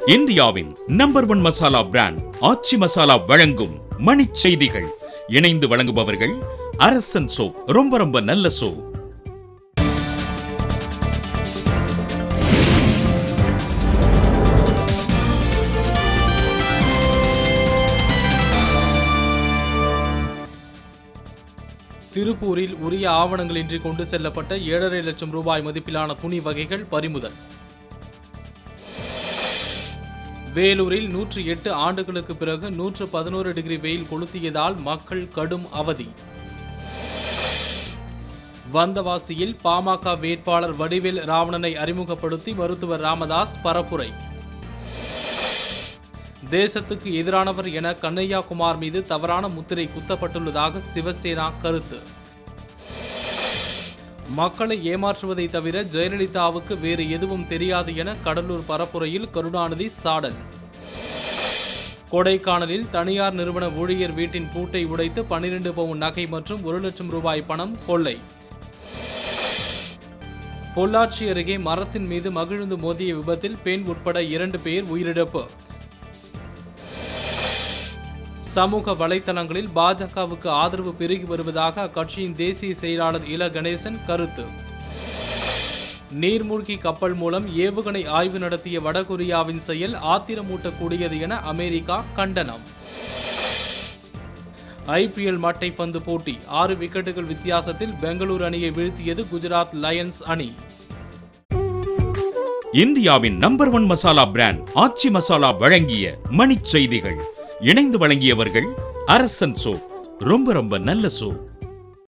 இந்தியாவின் number one masala brand Aachi Masala வழங்கும் மணிச் செய்திகள் இணைந்து வழங்குபவர்கள் அரசன் சோப் ரொம்ப ரொம்ப நல்ல சோப் திருப்பூரில் உரிய ஆவணங்களின்றி கொண்டு செல்லப்பட்ட ஏழரை லட்சம் ரூபாய் மதிப்பிலான துணி வகைகள் பறிமுதல் வேலூரில் நூற்று எட்டு ஆண்டுகளுக்கு பிறகு நூற்று பதினோரு டிகிரி வெயில் கொளுத்தியதால் மக்கள் கடும் அவதி வந்தவாசியில் பாமக வேட்பாளர் வடிவேல் ராவணனை அறிமுகப்படுத்தி மருத்துவர் ராமதாஸ் பரப்புரை தேசத்துக்கு எதிரானவர் என கண்ணையா குமார் மீது தவறான முத்திரை குத்தப்பட்டுள்ளதாக சிவசேனா கருத்து மக்களை ஏமாற்றுவதை தவிர ஜெயலலிதாவுக்கு வேறு எதுவும் தெரியாது என கடலூர் பரப்புரையில் கருணாநிதி சாடல் கொடைக்கானலில் தனியார் நிறுவன ஊழியர் வீட்டின் பூட்டை உடைத்து பன்னிரண்டு பவுன் நகை மற்றும் ஒரு லட்சம் ரூபாய் பணம் கொள்ளை பொள்ளாச்சி அருகே மரத்தின் மீது மகிழ்ந்து மோதிய விபத்தில் பெண் உட்பட இரண்டு பேர் உயிரிழப்பு சமூக வலைத்தளங்களில் பாஜகவுக்கு ஆதரவு பெருகி வருவதாக அக்கட்சியின் தேசிய செயலாளர் இல கணேசன் கருத்து நீர்மூழ்கி கப்பல் மூலம் ஏவுகணை ஆய்வு நடத்திய வடகொரியாவின் செயல் ஆத்திரமூட்டக்கூடியது என அமெரிக்கா கண்டனம் ஐபிஎல் மட்டைப்பந்து போட்டி ஆறு விக்கெட்டுகள் வித்தியாசத்தில் பெங்களூரு அணியை வீழ்த்தியது குஜராத் லயன்ஸ் அணி இந்தியாவின் number one masala brand Aachi Masala வழங்கிய மணிச் செய்திகள் இணைந்து வழங்கியவர்கள் அரசன் சோப் ரொம்ப ரொம்ப நல்ல சோப்